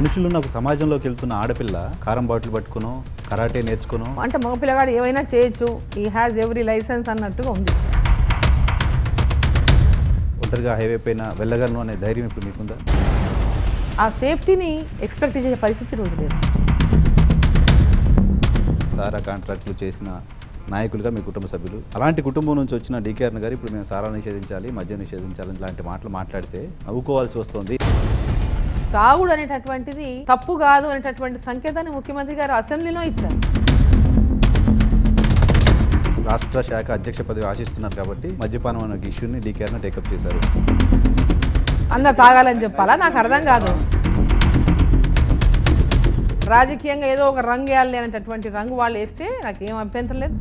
మనుషులున్న ఒక సమాజంలోకి వెళ్తున్న ఆడపిల్ల కారం బాటిల్ పట్టుకునో కరాటే నేర్చుకునో అంటే మగ పిల్లగాడు ఏమైనా చేయొచ్చు ఈ హ్యాజ్ ఎవ్రీ లైసెన్స్ అన్నట్టుగా ఉంది ఒంటరిగా హైవే పైన వెళ్ళగలను అనే ధైర్యం ఇప్పుడు మీకుందా ఆ సేఫ్టీని ఎక్స్పెక్ట్ చేసే పరిస్థితి ఈ రోజు లేదు సారా కాంట్రాక్టులు చేసిన నాయకులుగా మీ కుటుంబ సభ్యులు అలాంటి కుటుంబం నుంచి వచ్చిన డీకేఆర్న గారు ఇప్పుడు మేము సారా నిషేధించాలి మద్యం నిషేధించాలి ఇలాంటి మాటలు మాట్లాడితే నవ్వుకోవాల్సి వస్తుంది తాగుడు అనేటటువంటిది తప్పు కాదు అనేటటువంటి సంకేతాన్ని ముఖ్యమంత్రి గారు అసెంబ్లీలో ఇచ్చారు రాష్ట్ర శాఖ అధ్యక్ష పదవి ఆశిస్తున్నారు కాబట్టి మద్యపానం అనే ఒక ఇష్యూని డీకేఆర్న టేకప్ చేశారు అందరు తాగాలని చెప్పాలా నాకు అర్థం కాదు రాజకీయంగా ఏదో ఒక రంగు వేయాలి అనేటటువంటి రంగు వాళ్ళు వేస్తే నాకు ఏం అభ్యంతరం లేదు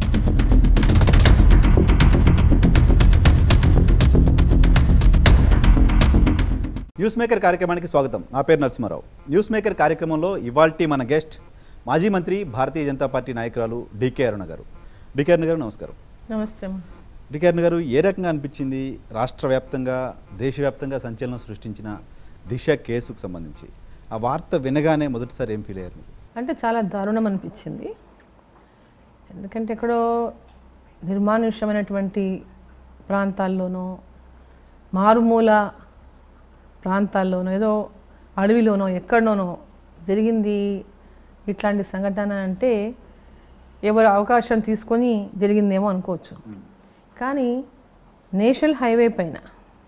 న్యూస్ మేకర్ కార్యక్రమానికి స్వాగతం నా పేరు నరసింహారావు న్యూస్ మేకర్ కార్యక్రమంలో ఇవాల్టి మన గెస్ట్ మాజీ మంత్రి భారతీయ జనతా పార్టీ నాయకురాలు డీకే అరుణ గారు డీకే అరుణ గారు నమస్కారం నమస్తే డీకే అరుణ గారు ఏ రకంగా అనిపించింది రాష్ట్ర వ్యాప్తంగా దేశవ్యాప్తంగా సంచలనం సృష్టించిన దిశ కేసుకు సంబంధించి ఆ వార్త వినగానే మొదటిసారి ఏం ఫీల్ అయ్యారు మీరు? అంటే చాలా దారుణం అనిపించింది ఎందుకంటే ఎక్కడో నిర్మానుష్యమైనటువంటి ప్రాంతాల్లోనో మారుమూల ప్రాంతాల్లోనో ఏదో అడవిలోనో ఎక్కడనోనో జరిగింది ఇట్లాంటి సంఘటన అంటే ఎవరు అవకాశం తీసుకొని జరిగిందేమో అనుకోవచ్చు కానీ నేషనల్ హైవే పైన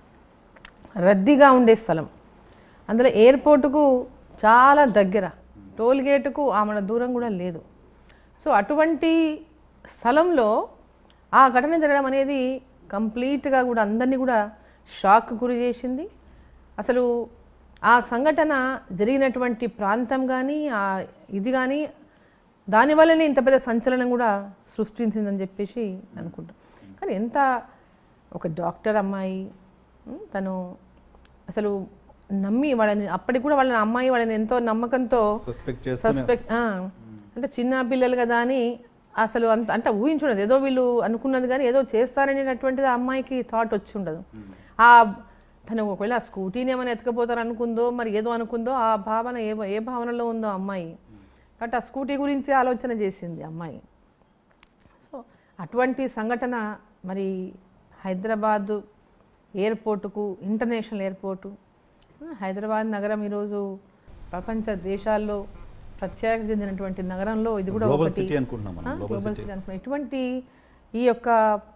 రద్దీగా ఉండే స్థలం అందులో ఎయిర్పోర్టుకు చాలా దగ్గర టోల్ గేటుకు ఆమె దూరం కూడా లేదు సో అటువంటి స్థలంలో ఆ ఘటన జరగడం అనేది కంప్లీట్గా కూడా అందరినీ కూడా షాక్ గురి చేసింది అసలు ఆ సంఘటన జరిగినటువంటి ప్రాంతం కానీ ఆ ఇది కానీ దానివల్లనే ఇంత పెద్ద సంచలనం కూడా సృష్టించిందని చెప్పేసి అనుకుంటాం కానీ ఎంత ఒక డాక్టర్ అమ్మాయి ఉమ్, తను అసలు నమ్మి వాళ్ళని అప్పటికి కూడా వాళ్ళని అమ్మాయి వాళ్ళని ఎంతో నమ్మకంతో సస్పెక్ట్ చేస్తూనే సస్పెక్ట్ అంటే చిన్న పిల్లలు కదా అని అసలు అంత అంటే ఊహించుండదు ఏదో వీళ్ళు అనుకున్నది కానీ ఏదో చేస్తారనేటటువంటిది ఆ అమ్మాయికి థాట్ వచ్చి ఉండదు ఆ తను ఒకవేళ ఆ స్కూటీని ఏమైనా ఎత్తుకపోతారు అనుకుందో మరి ఏదో అనుకుందో ఆ భావన ఏ ఏ భావనలో ఉందో ఆ అమ్మాయి కాబట్టి ఆ స్కూటీ గురించి ఆలోచన చేసింది ఆ అమ్మాయి సో అటువంటి సంఘటన మరి హైదరాబాద్ ఎయిర్పోర్టుకు ఇంటర్నేషనల్ ఎయిర్పోర్టు ఆ, హైదరాబాద్ నగరం ఈరోజు ప్రపంచ దేశాల్లో ప్రత్యేక చెందినటువంటి నగరంలో ఇది కూడా గ్లోబల్ ఒకటి సిటీ అనుకుంటున్నాం ఆ, మనం గ్లోబల్ గ్లోబల్ సిటీ సిటీ అనుకున్నాం ఇటువంటి ఈ యొక్క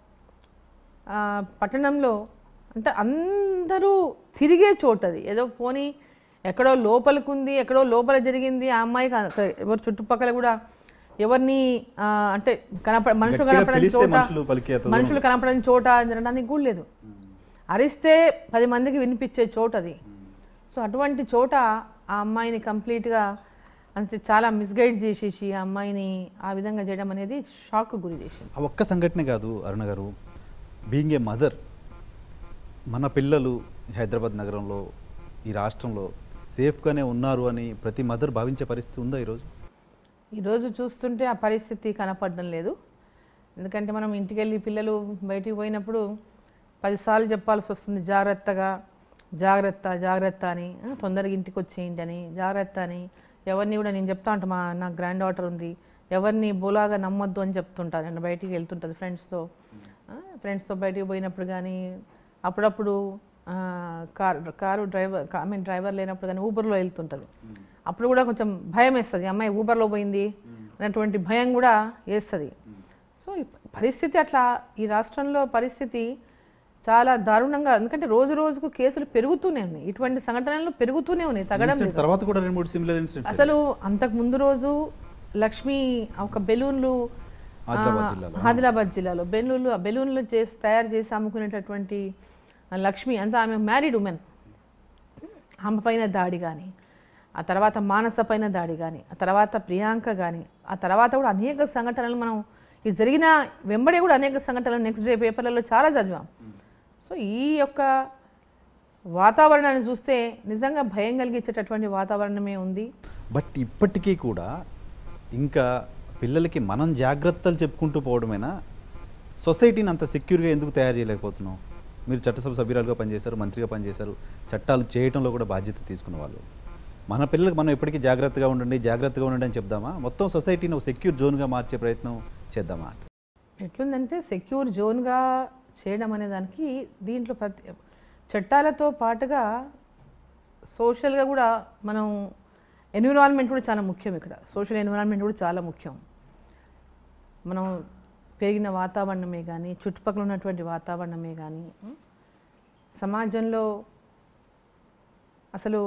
ఆ, పట్టణంలో అంటే అందరూ తిరిగే చోటది ఏదో పోనీ ఎక్కడో లోపలికి ఉంది ఎక్కడో లోపల జరిగింది ఆ అమ్మాయి కా- ఎవరు చుట్టుపక్కల కూడా ఎవరిని ఆ, అంటే కనపడ మనుషులు గట్టిగా కనపడని పిలిస్తే చోట మనుషులు పలికే అంత దూరం మనుషులు కనపడని చోట జరగడానికి కూడా లేదు అరిస్తే పది మందికి వినిపించే చోట అది సో అటువంటి చోట ఆ అమ్మాయిని కంప్లీట్గా అంటే చాలా మిస్గైడ్ చేసేసి ఆ అమ్మాయిని ఆ విధంగా చేయడం అనేది షాక్ గురి చేసింది ఆ ఒక్క సంఘటనే కాదు అరుణ గారు బీయింగ్ ఏ మదర్ మన పిల్లలు హైదరాబాద్ నగరంలో ఈ రాష్ట్రంలో సేఫ్గానే ఉన్నారు అని ప్రతి మదర్ భావించే పరిస్థితి ఉందా ఈరోజు ఈరోజు చూస్తుంటే ఆ పరిస్థితి కనపడడం లేదు ఎందుకంటే మనం ఇంటికి వెళ్ళి పిల్లలు బయటికి పోయినప్పుడు పదిసార్లు చెప్పాల్సి వస్తుంది జాగ్రత్తగా జాగ్రత్త జాగ్రత్త అని ఆ, తొందరగా ఇంటికి వచ్చేయండి అని జాగ్రత్త అని ఎవరిని కూడా నేను చెప్తా ఉంటా మా నా గ్రాండ్ డాటర్ ఉంది ఎవరిని బోలాగా నమ్మొద్దు అని చెప్తుంటాను నేను బయటికి వెళ్తుంటుంది ఫ్రెండ్స్తో ఫ్రెండ్స్తో బయటికి పోయినప్పుడు కానీ అప్పుడప్పుడు ఆ, car car driver I mean driver లేనప్పుడు కానీ ఊబర్లో వెళ్తుంటుంది అప్పుడు కూడా కొంచెం భయం వేస్తుంది అమ్మాయి ఊబర్లో పోయింది అనేటువంటి భయం కూడా వేస్తుంది సో ఈ పరిస్థితి అట్లా ఈ రాష్ట్రంలో పరిస్థితి చాలా దారుణంగా ఎందుకంటే రోజు రోజుకు కేసులు పెరుగుతూనే ఉన్నాయి ఇటువంటి సంఘటనలు పెరుగుతూనే ఉన్నాయి తగ్గడం Incident లేదు తర్వాత కూడా రెండు మూడు సిమిలర్ ఇన్సిడెంట్స్ అసలు అంతకు ముందు రోజు లక్ష్మి ఒక బెలూన్లు ఆ, ఆదిలాబాద్ జిల్లాలో. ఆదిలాబాద్ జిల్లాలో బెలూన్లు ఆ బెలూన్లు చేసి తయారు చేసి అమ్ముకునేటటువంటి ఆ లక్ష్మి అంతా ఆమె మ్యారీడ్ ఉమెన్ ఆమె పైన దాడి కానీ ఆ తర్వాత మానస పైన దాడి కానీ ఆ తర్వాత ప్రియాంక కానీ ఆ తర్వాత కూడా అనేక సంఘటనలు మనం ఇది జరిగిన వెంబడే కూడా అనేక సంఘటనలు నెక్స్ట్ డే పేపర్లలో చాలా చదివాం సో ఈ యొక్క వాతావరణాన్ని చూస్తే నిజంగా భయం కలిగించేటటువంటి వాతావరణమే ఉంది బట్ ఇప్పటికీ కూడా ఇంకా పిల్లలకి మనం జాగ్రత్తలు చెప్పుకుంటూ పోవడమేనా సొసైటీని అంత సెక్యూర్గా ఎందుకు తయారు చేయలేకపోతున్నాం మీరు చట్టసభ సభ్యురాలుగా పనిచేశారు మంత్రిగా పనిచేశారు చట్టాలు చేయటంలో కూడా బాధ్యత తీసుకున్న వాళ్ళు మన పిల్లలకు మనం ఎప్పటికీ జాగ్రత్తగా ఉండండి జాగ్రత్తగా ఉండండి అని చెప్దామా మొత్తం సొసైటీని ఒక సెక్యూర్ జోన్గా మార్చే ప్రయత్నం చేద్దామా ఎట్లుందంటే సెక్యూర్ జోన్గా చేయడం అనే దానికి దీంట్లో ప్రతి చట్టాలతో పాటుగా సోషల్గా కూడా మనం ఎన్విరాన్మెంట్ కూడా చాలా ముఖ్యం ఇక్కడ సోషల్ ఎన్విరాన్మెంట్ కూడా చాలా ముఖ్యం మనం పెరిగిన వాతావరణమే కానీ చుట్టుపక్కల ఉన్నటువంటి వాతావరణమే కానీ ఉం, సమాజంలో అసలు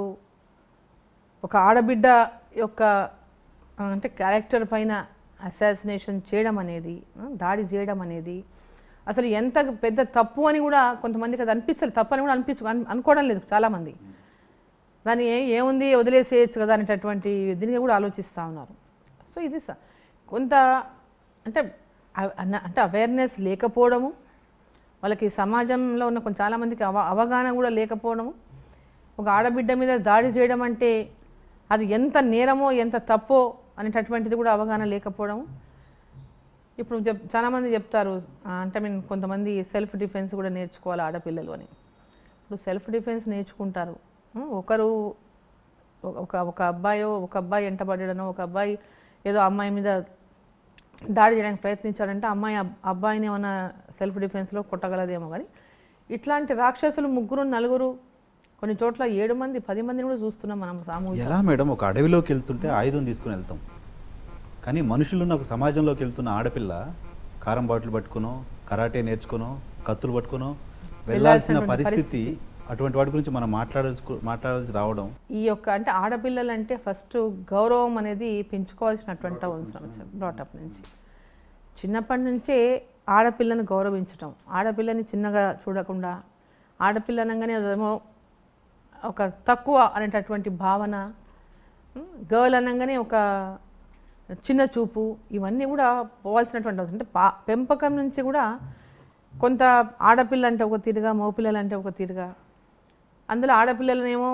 ఒక ఆడబిడ్డ యొక్క ఆ, అంటే క్యారెక్టర్ పైన అసాసినేషన్ చేయడం అనేది ఆ, దాడి చేయడం అనేది అసలు ఎంత పెద్ద తప్పు అని కూడా కొంతమందికి అది అనిపిస్తుంది తప్పు అని కూడా అనిపించు అను- అనుకోవడం లేదు చాలామంది దాన్ని ఏ- ఏముంది వదిలేసేయచ్చు కదా అనేటటువంటి దీనిగా కూడా ఆలోచిస్తూ ఉన్నారు సో ఇది స- కొంత అంటే అ- అన్న- అంటే అవేర్నెస్ లేకపోవడము వాళ్ళకి సమాజంలో ఉన్న కొంచెం చాలామందికి అవ అవగాహన కూడా లేకపోవడము ఒక ఆడబిడ్డ మీద దాడి చేయడం అంటే అది ఎంత నేరమో ఎంత తప్పో అనేటటువంటిది కూడా అవగాహన లేకపోవడము ఇప్పుడు చెప్ చాలామంది చెప్తారు ఆ, అంటే మీన్ కొంతమంది సెల్ఫ్ డిఫెన్స్ కూడా నేర్చుకోవాలి ఆడపిల్లలు అని ఇప్పుడు సెల్ఫ్ డిఫెన్స్ నేర్చుకుంటారు ఉం, ఒకరు ఒక ఒక అబ్బాయో ఒక అబ్బాయి ఎంటబడడనో ఒక అబ్బాయి ఏదో అమ్మాయి మీద దాడి చేయడానికి ప్రయత్నించాడంటే అమ్మాయి అబ్- అబ్బాయిని ఏమైనా సెల్ఫ్ డిఫెన్స్లో కొట్టగలదేమో కానీ ఇట్లాంటి రాక్షసులు ముగ్గురు నలుగురు కొన్ని చోట్ల ఏడు మంది పది మందిని కూడా చూస్తున్నాం మనం సామూహిక ఎలా మేడం ఒక అడవిలోకి వెళ్తుంటే ఆయుధం తీసుకుని వెళ్తాం కానీ మనుషులున్న ఒక సమాజంలోకి వెళ్తున్న ఆడపిల్ల కారం బాటిల్ పట్టుకునో కరాటే నేర్చుకునో కత్తులు పట్టుకునో వెళ్ళాల్సిన వెళ్ళాల్సినటువంటి పరిస్థితి అటువంటి వాటి గురించి మనం మాట్లాడాల్సి మాట్లాడాల్సి రావడం ఈ యొక్క అంటే ఆడపిల్లలు అంటే ఫస్ట్ గౌరవం అనేది పెంచుకోవాల్సినటువంటి అవసరం బ్రాటప్ నుంచి చిన్నప్పటి నుంచే ఆడపిల్లని గౌరవించటం ఆడపిల్లని చిన్నగా చూడకుండా ఆడపిల్ల అనగానే అదేమో ఒక తక్కువ అనేటటువంటి భావన గర్ల్ అనగానే ఒక చిన్న చూపు ఇవన్నీ కూడా పోవాల్సినటువంటి అవసరం అంటే పా పెంపకం నుంచి కూడా కొంత ఆడపిల్ల అంటే ఒక తీరుగా మగపిల్లలు అంటే ఒక తీరుగా అందులో ఆడపిల్లలనేమో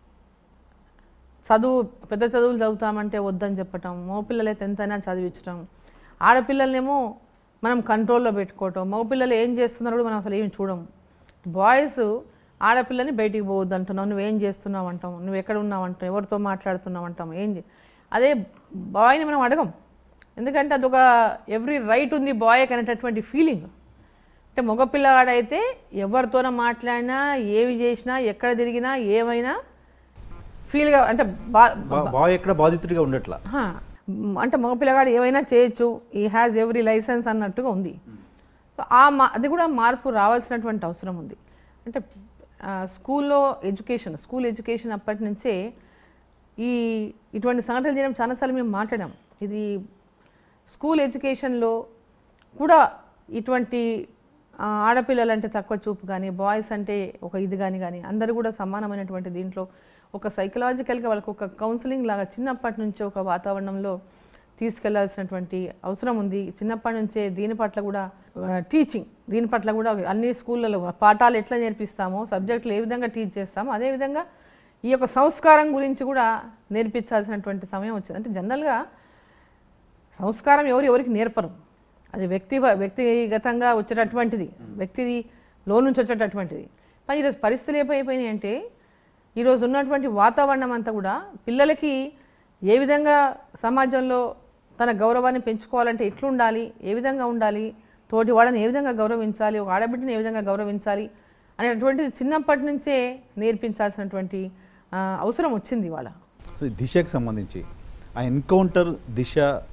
చదువు పెద్ద చదువులు చదువుతామంటే వద్దని చెప్పటం మగపిల్లలైతే ఎంతైనా చదివించటం ఆడపిల్లలనేమో మనం కంట్రోల్లో పెట్టుకోవటం మగపిల్లలు ఏం చేస్తున్నారో కూడా మనం అసలు ఏమి చూడం బాయ్స్ ఆడపిల్లని బయటికి పోవద్దు అంటున్నావు నువ్వేం చేస్తున్నావు అంటాం నువ్వు ఎక్కడ ఉన్నావు అంటాం ఎవరితో మాట్లాడుతున్నావు అంటాం ఏం చే- అదే బాయ్ని మనం అడగం ఎందుకంటే అదొక ఎవ్రీ రైట్ ఉంది బాయ్కి అనేటటువంటి ఫీలింగ్ అంటే మగపిల్లవాడైతే ఎవరితోనో మాట్లాడినా ఏమి చేసినా ఎక్కడ తిరిగినా ఏమైనా ఫీల్గా అంటే బా బా- బాయ్ ఎక్కడ బాధితుడిగా ఉండట్లా హా, మ్, అంటే మగపిల్లగాడు ఏమైనా చేయొచ్చు ఈ హ్యాజ్ ఎవ్రీ లైసెన్స్ అన్నట్టుగా ఉంది సో ఆ మా అది కూడా మార్పు రావాల్సినటువంటి అవసరం ఉంది అంటే ఆ, స్కూల్లో ఎడ్యుకేషన్ స్కూల్ ఎడ్యుకేషన్ అప్పటి నుంచే ఈ ఇటువంటి సంఘటనలు చేయడం చాలాసార్లు మేము మాట్లాడాం ఇది స్కూల్ ఎడ్యుకేషన్లో కూడా ఇటువంటి ఆ, ఆడపిల్లలు అంటే తక్కువ చూపు కానీ బాయ్స్ అంటే ఒక ఇది కానీ కానీ అందరూ కూడా సమానమైనటువంటి దీంట్లో ఒక సైకలాజికల్గా వాళ్ళకి ఒక కౌన్సిలింగ్ లాగా చిన్నప్పటి నుంచే ఒక వాతావరణంలో తీసుకెళ్లాల్సినటువంటి అవసరం ఉంది చిన్నప్పటి నుంచే దీని పట్ల కూడా టీచింగ్ దీని పట్ల కూడా అన్ని స్కూళ్ళలో పాఠాలు ఎట్లా నేర్పిస్తామో సబ్జెక్టులు ఏ విధంగా టీచ్ చేస్తామో అదేవిధంగా ఈ యొక్క సంస్కారం గురించి కూడా నేర్పించాల్సినటువంటి సమయం వచ్చింది అంటే జనరల్గా సంస్కారం ఎవరు ఎవరికి నేర్పరు అది వ్యక్తి వ్యక్తిగతంగా వచ్చేటటువంటిది వ్యక్తి లో నుంచి వచ్చేటటువంటిది కానీ ఈరోజు పరిస్థితులు ఏమైపోయినాయి అంటే ఈరోజు ఉన్నటువంటి వాతావరణం అంతా కూడా పిల్లలకి ఏ విధంగా సమాజంలో తన గౌరవాన్ని పెంచుకోవాలంటే ఎట్లుండాలి ఏ విధంగా ఉండాలి తోటి వాళ్ళని ఏ విధంగా గౌరవించాలి ఒక ఆడబిడ్డని ఏ విధంగా గౌరవించాలి అనేటువంటిది చిన్నప్పటి నుంచే నేర్పించాల్సినటువంటి ఆ, అవసరం వచ్చింది ఇవాళ సో ఈ దిశకు సంబంధించి ఆ ఎన్కౌంటర్ దిశ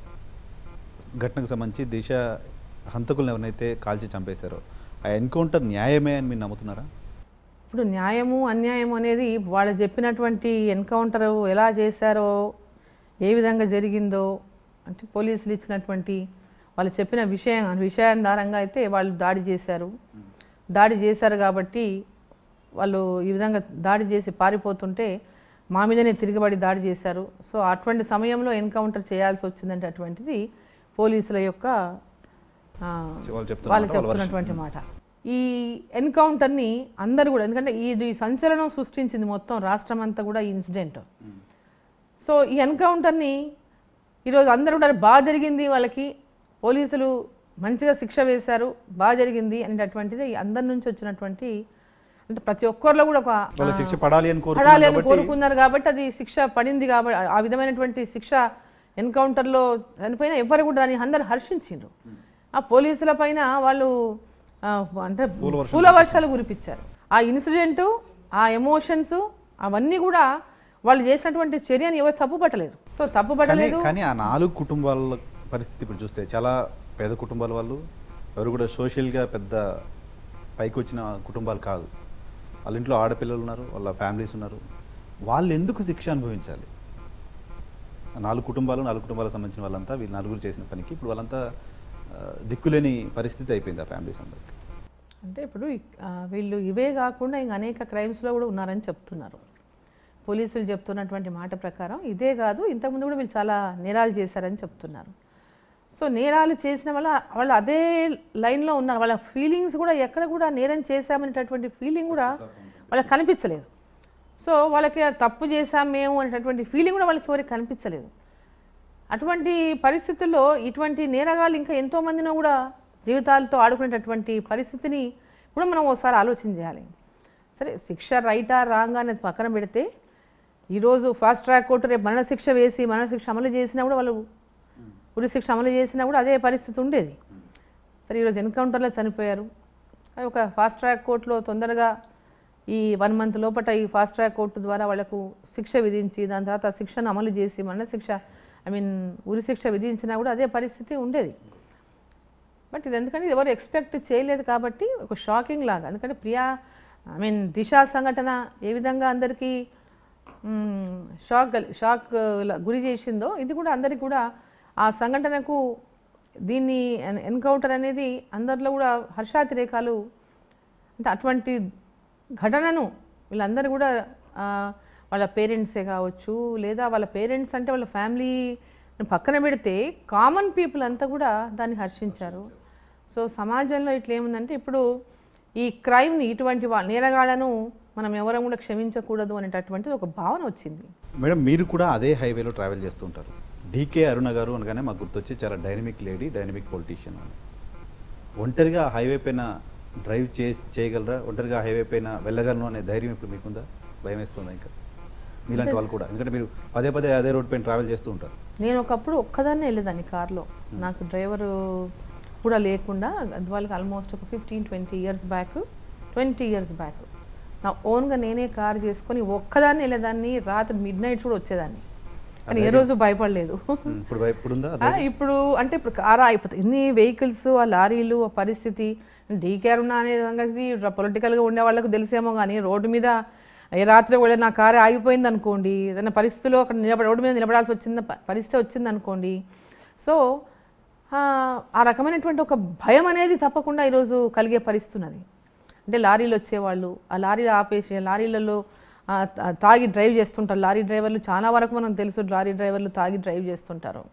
ఘటనకు సంబంధించి దిశ హంతకులను ఎవరినైతే కాల్చి చంపేశారో ఆ ఎన్కౌంటర్ న్యాయమే అని మీరు నమ్ముతున్నారా ఇప్పుడు న్యాయము అన్యాయము అనేది వాళ్ళు చెప్పినటువంటి ఎన్కౌంటర్ ఎలా చేశారో ఏ విధంగా జరిగిందో అంటే పోలీసులు ఇచ్చినటువంటి వాళ్ళు చెప్పిన విషయం విషయాధారంగా అయితే వాళ్ళు దాడి చేశారు దాడి చేశారు కాబట్టి వాళ్ళు ఈ విధంగా దాడి చేసి పారిపోతుంటే మా మీదనే తిరగబడి దాడి చేశారు సో అటువంటి సమయంలో ఎన్కౌంటర్ చేయాల్సి వచ్చిందంటే అటువంటిది పోలీసుల యొక్క ఆ, వాళ్ళు చెప్తున్న వాళ్ళు మాట, వాళ్ళ చెప్తున్నటువంటి మాట ఈ ఎన్కౌంటర్ని అందరూ కూడా ఎందుకంటే ఇది సంచలనం సృష్టించింది మొత్తం రాష్ట్రం అంతా కూడా ఈ ఇన్సిడెంట్ సో ఈ ఎన్కౌంటర్ని ఈరోజు అందరూ కూడా బాగా జరిగింది వాళ్ళకి పోలీసులు మంచిగా శిక్ష వేశారు బాగా జరిగింది అనేటటువంటిది అందరి నుంచి వచ్చినటువంటి అంటే ప్రతి ఒక్కరిలో కూడా ఒక వాళ్ళకి శిక్ష పడాలి అని పడాలి కోరుకున్నారు అని కాబట్టి కోరుకున్నారు కాబట్టి అది శిక్ష పడింది కాబట్టి ఆ విధమైనటువంటి శిక్ష ఎన్కౌంటర్లో చనిపోయిన ఎవరు కూడా దాన్ని అందరు హర్షించిండ్రు ఆ పోలీసుల పైన వాళ్ళు ఆ, అంటే పూల వర్షాలు కురిపించారు ఆ ఇన్సిడెంట్ ఆ ఎమోషన్స్ అవన్నీ కూడా వాళ్ళు చేసినటువంటి చర్యని ఎవరు తప్పు పట్టలేదు సో తప్పు కానీ పట్టలేదు కానీ ఆ నాలుగు కుటుంబాల పరిస్థితి ఇప్పుడు చూస్తే చాలా పేద కుటుంబాల వాళ్ళు ఎవరు కూడా సోషల్గా పెద్ద పైకి వచ్చిన కుటుంబాలు కాదు వాళ్ళ ఇంట్లో ఆడపిల్లలు ఉన్నారు వాళ్ళ ఫ్యామిలీస్ ఉన్నారు వాళ్ళు ఎందుకు శిక్ష అనుభవించాలి ఆ నాలుగు కుటుంబాలు నాలుగు కుటుంబాలకు సంబంధించిన వాళ్ళంతా వీళ్ళు నలుగురు చేసిన పనికి ఇప్పుడు వాళ్ళంతా ఆ, దిక్కులేని పరిస్థితి అయిపోయింది ఆ ఫ్యామిలీస్ అందరికి అంటే ఇప్పుడు ఈ- ఆ, వీళ్ళు ఇవే కాకుండా ఇంకా అనేక క్రైమ్స్లో కూడా ఉన్నారని చెప్తున్నారు పోలీసులు చెప్తున్నటువంటి మాట ప్రకారం ఇదే కాదు ఇంతకుముందు కూడా వీళ్ళు చాలా నేరాలు చేశారని చెప్తున్నారు సో నేరాలు చేసిన వల్ల వాళ్ళు అదే లైన్లో ఉన్నారు వాళ్ళ ఫీలింగ్స్ కూడా ఎక్కడ కూడా నేరం చేశామనేటటువంటి ఫీలింగ్ కూడా వాళ్ళకి కనిపించలేదు సో వాళ్ళకి ఆ తప్పు చేశాం మేము అనేటటువంటి ఫీలింగ్ కూడా వాళ్ళకి ఎవరికి కనిపించలేదు అటువంటి పరిస్థితుల్లో ఇటువంటి నేరగాళ్ళు ఇంకా ఎంతో మందినో కూడా జీవితాలతో ఆడుకునేటటువంటి పరిస్థితిని కూడా మనం ఒకసారి ఆలోచన చేయాలి సరే శిక్ష రైటా రాంగా అనేది పక్కన పెడితే ఈరోజు ఫాస్ట్ ట్రాక్ కోర్టు రేపు మరణశిక్ష వేసి మరణశిక్ష అమలు చేసినా కూడా వాళ్ళు ఉరి శిక్ష అమలు చేసినా కూడా అదే పరిస్థితి ఉండేది సరే ఈరోజు ఎన్కౌంటర్లో చనిపోయారు అది ఒక ఫాస్ట్ ట్రాక్ కోర్టులో తొందరగా ఈ వన్ మంత్ లోపల ఈ ఫాస్ట్ ట్రాక్ కోర్టు ద్వారా వాళ్ళకు శిక్ష విధించి దాని తర్వాత ఆ శిక్షను అమలు చేసి మరణశిక్ష ఐ మీన్ ఉరి శిక్ష విధించినా కూడా అదే పరిస్థితి ఉండేది బట్ ఇది ఎందుకంటే ఎవరు ఎక్స్పెక్ట్ చేయలేదు కాబట్టి ఒక షాకింగ్ లాగా ఎందుకంటే ప్రియా ఐ మీన్ దిశా సంఘటన ఏ విధంగా అందరికీ మ్, షాక్ గల్- షాక్ ల- గురి చేసిందో ఇది కూడా అందరికి కూడా ఆ సంఘటనకు దీన్ని ఎన్- ఎన్కౌంటర్ అనేది అందరిలో కూడా హర్షాతిరేకాలు అంటే అటువంటి ఘటనను వీళ్ళందరూ కూడా ఆ, వాళ్ళ పేరెంట్సే కావచ్చు లేదా వాళ్ళ పేరెంట్స్ అంటే వాళ్ళ ఫ్యామిలీ పక్కన పెడితే కామన్ పీపుల్ అంతా కూడా దాన్ని హర్షించారు సో సమాజంలో ఇట్లా ఏముందంటే ఇప్పుడు ఈ క్రైమ్ని ఇటువంటి వా- నేరగాళ్లను మనం ఎవరం కూడా క్షమించకూడదు అనేటటువంటిది ఒక భావన వచ్చింది మేడం మీరు కూడా అదే హైవేలో ట్రావెల్ చేస్తూ ఉంటారు డీకే అరుణ గారు అనగానే మాకు గుర్తొచ్చి చాలా డైనమిక్ లేడీ డైనమిక్ పొలిటీషియన్ అని ఒంటరిగా హైవే పైన డ్రైవ్ చేసి చేయగలరా ఒంటరిగా హైవే పైన వెళ్ళగలను అనే ధైర్యం ఇప్పుడు మీకుందా భయం వేస్తుందా ఇంకా మీలాంటి వాళ్ళు కూడా ఎందుకంటే మీరు పదే పదే అదే రోడ్ పైన ట్రావెల్ చేస్తూ ఉంటారు నేను ఒకప్పుడు ఒక్కదాన్నే వెళ్ళేదాన్ని కార్లో నాకు డ్రైవరు కూడా లేకుండా అది వాళ్ళకి ఆల్మోస్ట్ ఒక fifteen twenty years back twenty years back నా ఓన్గా నేనే కార్ చేసుకొని ఒక్కదాన్ని వెళ్ళేదాన్ని రాత్రి మిడ్ నైట్స్ కూడా వచ్చేదాన్ని కానీ ఏ రోజు భయపడలేదు ఉమ్, ఇప్పుడు భయ- ఇప్పుడుందా ఆ, ఇప్పుడు అంటే ఇప్పుడు కారా అయిపోతుంది ఇన్ని వెహికల్స్ ఆ లారీలు ఆ పరిస్థితి డీకేర్ ఉన్న అనే సంగతి పొలిటికల్గా ఉండే వాళ్ళకు తెలిసేమో కానీ రోడ్డు మీద ఏ రాత్రి కూడా నా కారు ఆగిపోయింది అనుకోండి ఏదైనా పరిస్థితిలో అక్కడ నిలబడి రోడ్డు మీద నిలబడాల్సి వచ్చింది ప- పరిస్థితి వచ్చింది అనుకోండి సో ఆ, ఆ రకమైనటువంటి ఒక భయం అనేది తప్పకుండా ఈరోజు కలిగే పరిస్థితి ఉన్నది అంటే లారీలు వచ్చేవాళ్ళు ఆ లారీలు ఆపేసి లారీలలో ఆ, తా- తాగి డ్రైవ్ చేస్తుంటారు లారీ డ్రైవర్లు చాలా వరకు మనకు తెలుసు లారీ డ్రైవర్లు తాగి డ్రైవ్ చేస్తుంటారు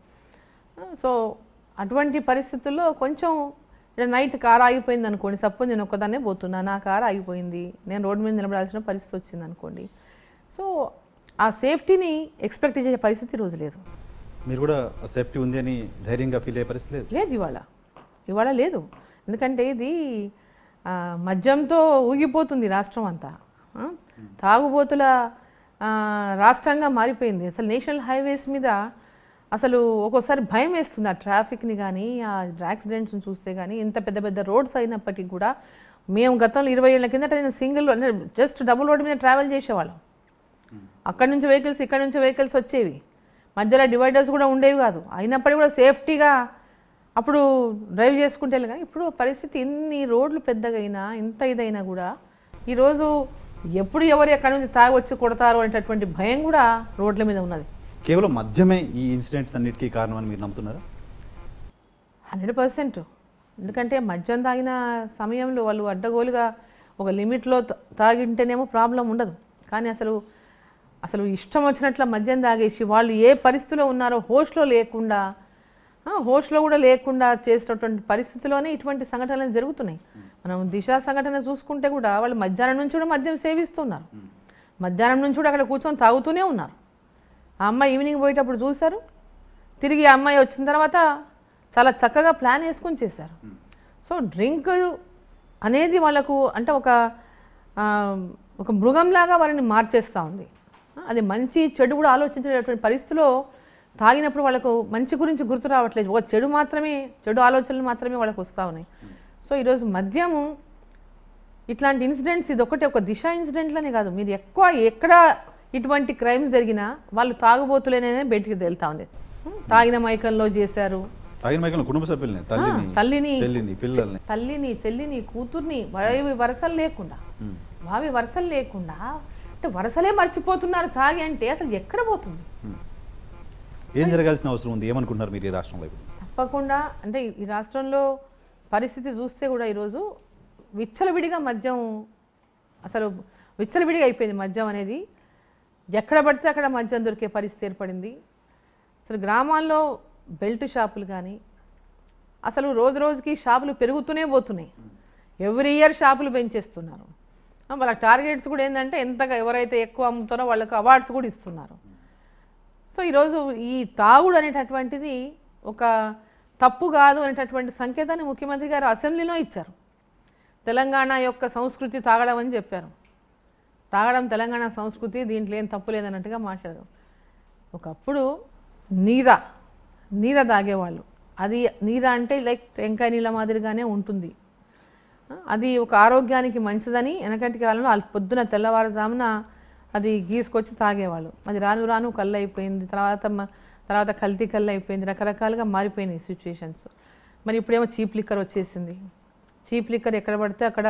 సో అటువంటి పరిస్థితుల్లో కొంచెం ఇలా నైట్ కార్ ఆగిపోయింది అనుకోండి సపోజ్ నేను ఒక్కదాన్నే పోతున్నా నా కార్ ఆగిపోయింది నేను రోడ్డు మీద నిలబడాల్సిన పరిస్థితి వచ్చింది అనుకోండి సో ఆ సేఫ్టీని ఎక్స్పెక్ట్ చేసే పరిస్థితి ఈ రోజు లేదు మీరు కూడా సేఫ్టీ ఉంది అని ధైర్యంగా ఫీల్ అయ్యే పరిస్థితి లేదు లేదు ఇవాళ ఇవాళ లేదు ఎందుకంటే ఇది ఆ, మద్యంతో ఊగిపోతుంది రాష్ట్రం అంతా ఆ? తాగుబోతుల ఆ, రాష్ట్రంగా మారిపోయింది అసలు నేషనల్ హైవేస్ మీద అసలు ఒక్కోసారి భయం వేస్తుంది ఆ ట్రాఫిక్ని కానీ ఆ యాక్సిడెంట్స్ని చూస్తే కానీ ఇంత పెద్ద పెద్ద రోడ్స్ అయినప్పటికీ కూడా మేము గతంలో ఇరవై ఏళ్ళ కిందట నేను సింగిల్ అంటే జస్ట్ డబుల్ రోడ్ మీద ట్రావెల్ చేసేవాళ్ళం అక్కడి నుంచి వెహికల్స్ ఇక్కడ నుంచి వెహికల్స్ వచ్చేవి మధ్యలో డివైడర్స్ కూడా ఉండేవి కాదు అయినప్పటికీ కూడా సేఫ్టీగా అప్పుడు డ్రైవ్ చేసుకుంటే వెళ్ళి కానీ ఇప్పుడు పరిస్థితి ఇన్ని రోడ్లు పెద్దగా అయినా ఇంత ఇదైనా కూడా ఈరోజు ఎప్పుడు ఎవరు ఎక్కడి నుంచి తాగి వచ్చి కొడతారు అనేటటువంటి భయం కూడా రోడ్ల మీద ఉన్నది కేవలం మద్యమే ఈ ఇన్సిడెంట్స్ అన్నిటికీ కారణం అని మీరు నమ్ముతున్నారా హండ్రెడ్ పర్సెంట్ ఎందుకంటే మద్యం తాగిన సమయంలో వాళ్ళు అడ్డగోలుగా ఒక లిమిట్లో తా- తాగింటేనేమో ప్రాబ్లం ఉండదు కానీ అసలు అసలు ఇష్టం వచ్చినట్ల మద్యం తాగేసి వాళ్ళు ఏ పరిస్థితిలో ఉన్నారో హోస్ట్లో లేకుండా ఆ, హోస్ట్లో కూడా లేకుండా చేసేటటువంటి పరిస్థితిలోనే ఇటువంటి సంఘటనలు జరుగుతున్నాయి మనం దిశ సంఘటన చూసుకుంటే కూడా వాళ్ళు మధ్యాహ్నం నుంచి కూడా మద్యం సేవిస్తున్నారు మధ్యాహ్నం నుంచి కూడా అక్కడ కూర్చొని తాగుతూనే ఉన్నారు ఆ అమ్మాయి ఈవినింగ్ పోయేటప్పుడు చూశారు తిరిగి ఆ అమ్మాయి వచ్చిన తర్వాత చాలా చక్కగా ప్లాన్ వేసుకొని చేశారు సో డ్రింక్ అనేది వాళ్ళకు అంటే ఒక ఆ, ఒక మృగంలాగా వారిని మార్చేస్తూ ఉంది అది మంచి చెడు కూడా ఆలోచించేటటువంటి పరిస్థితిలో తాగినప్పుడు వాళ్ళకు మంచి గురించి గుర్తు రావట్లేదు ఒక చెడు మాత్రమే చెడు ఆలోచనలు మాత్రమే వాళ్ళకు వస్తూ ఉన్నాయి సో ఈరోజు మద్యము ఇట్లాంటి ఇన్సిడెంట్స్ ఇది ఒకటి ఒక దిశ ఇన్సిడెంట్లనే కాదు మీరు ఎక్కువ ఎక్కడ ఇటువంటి క్రైమ్స్ జరిగినా వాళ్ళు తాగుబోతులేనే బయటికి తేలుతా ఉంది తాగిన మైకంలో చేశారు తాగిన మైకంలో కుటుంబ సభ్యుల్ని తల్లిని తల్లిని చెల్లిని పిల్లల్ని తల్లిని చెల్లిని కూతుర్ని వావి వరసలు లేకుండా ఉమ్. వావి వరసలు లేకుండా అంటే వరసలే మర్చిపోతున్నారు తాగి అంటే అసలు ఎక్కడ పోతుంది ఏం జరగాల్సిన అవసరం ఉంది ఏమనుకుంటున్నారు మీరు ఈ రాష్ట్రంలో ఇప్పుడు తప్పకుండా అంటే ఈ రాష్ట్రంలో పరిస్థితి చూస్తే కూడా ఈరోజు విచ్చలవిడిగా మద్యం అసలు విచ్చలవిడిగా అయిపోయింది మద్యం అనేది ఎక్కడ పడితే అక్కడ మద్యం దొరికే పరిస్థితి ఏర్పడింది అసలు గ్రామాల్లో బెల్ట్ షాపులు కానీ అసలు రోజు రోజుకి షాపులు పెరుగుతూనే పోతున్నాయి ఎవ్రీ ఇయర్ షాపులు పెంచేస్తున్నారు ఆ, వాళ్ళ టార్గెట్స్ కూడా ఏంటంటే ఎంతగా ఎవరైతే ఎక్కువ అమ్ముతారో వాళ్ళకి అవార్డ్స్ కూడా ఇస్తున్నారు సో ఈరోజు ఈ తాగుడు అనేటటువంటిది ఒక తప్పు కాదు అనేటటువంటి సంకేతాన్ని ముఖ్యమంత్రి గారు అసెంబ్లీలో ఇచ్చారు తెలంగాణ యొక్క సంస్కృతి తాగడం అని చెప్పారు తాగడం తెలంగాణ సంస్కృతి దీంట్లో ఏం తప్పు లేదన్నట్టుగా మాట్లాడారు ఒకప్పుడు నీర నీర తాగేవాళ్ళు అది నీర అంటే లైక్ టెంకాయ నీళ్ళ మాదిరిగానే ఉంటుంది ఆ, అది ఒక ఆరోగ్యానికి మంచిదని వెనకటి కాలంలో వాళ్ళు పొద్దున తెల్లవారుజామున అది గీసుకొచ్చి తాగేవాళ్ళు అది రాను రాను కళ్ళు అయిపోయింది తర్వాత మ- తర్వాత కల్తీ కళ్ళు అయిపోయింది రకరకాలుగా మారిపోయినాయి సిచ్యుయేషన్స్ మరి ఇప్పుడేమో చీప్ లిక్కర్ వచ్చేసింది చీప్ లిక్కర్ ఎక్కడ పడితే అక్కడ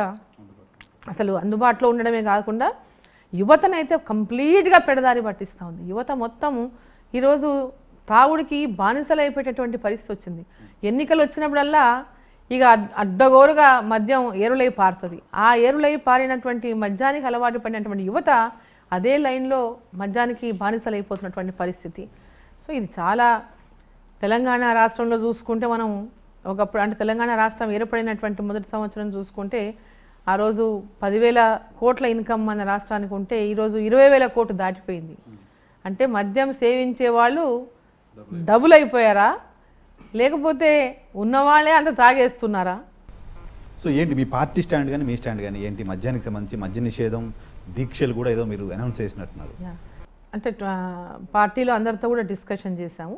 అసలు అందుబాటులో ఉండడమే కాకుండా యువతనైతే కంప్లీట్గా పెడదారి పట్టిస్తూ ఉంది యువత మొత్తము ఈరోజు తాగుడికి బానిసలు అయిపోయేటటువంటి పరిస్థితి వచ్చింది ఎన్నికలు వచ్చినప్పుడల్లా ఇక అడ్- అడ్డగోరుగా మద్యం ఏరులై పారుతుంది ఆ ఏరులై పారినటువంటి మద్యానికి అలవాటు పడినటువంటి యువత అదే లైన్లో మద్యానికి బానిసలు అయిపోతున్నటువంటి పరిస్థితి సో ఇది చాలా తెలంగాణ రాష్ట్రంలో చూసుకుంటే మనం ఒకప్పుడు అంటే తెలంగాణ రాష్ట్రం ఏర్పడినటువంటి మొదటి సంవత్సరం చూసుకుంటే ఆ రోజు పదివేల కోట్ల ఇన్కమ్ మన రాష్ట్రానికి ఉంటే ఈరోజు ఇరవై వేల కోట్లు దాటిపోయింది అంటే మద్యం సేవించే వాళ్ళు డబుల్ అయిపోయారా లేకపోతే ఉన్నవాళ్ళే అంత తాగేస్తున్నారా సో ఏంటి మీ పార్టీ స్టాండ్ కానీ మీ స్టాండ్ కానీ ఏంటి మద్యానికి సంబంధించి మద్య నిషేధం దీక్షలు కూడా ఏదో మీరు అనౌన్స్ చేసినట్టున్నారు యా. అంటే ఆ, పార్టీలో అందరితో కూడా డిస్కషన్ చేశాము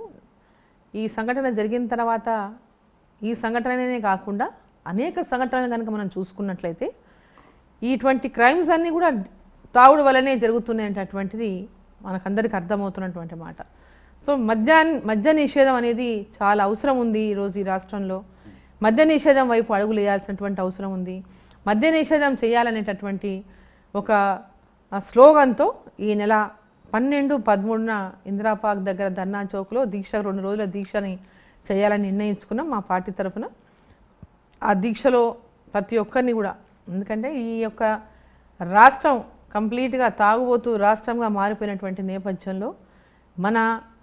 ఈ సంఘటన జరిగిన తర్వాత ఈ సంఘటననే కాకుండా అనేక సంఘటనలు కనుక మనం చూసుకున్నట్లయితే ఇటువంటి క్రైమ్స్ అన్నీ కూడా తాగుడు వల్లనే జరుగుతున్నాయనేటటువంటిది మనకందరికి అర్థమవుతున్నటువంటి మాట సో మద్యాన్ని మద్య నిషేధం అనేది చాలా అవసరం ఉంది ఈరోజు ఈ రాష్ట్రంలో మద్య నిషేధం వైపు అడుగులు వేయాల్సినటువంటి అవసరం ఉంది మద్య నిషేధం చేయాలనేటటువంటి ఒక ఆ స్లోగన్తో ఈ నెల పన్నెండు పదమూడున ఇందిరాపార్క్ దగ్గర ధర్నా చౌక్లో దీక్ష రెండు రోజుల దీక్షని చేయాలని నిర్ణయించుకున్నాం మా పార్టీ తరఫున ఆ దీక్షలో ప్రతి ఒక్కరిని కూడా ఎందుకంటే ఈ యొక్క రాష్ట్రం కంప్లీట్గా తాగుబోతూ రాష్ట్రంగా మారిపోయినటువంటి నేపథ్యంలో మన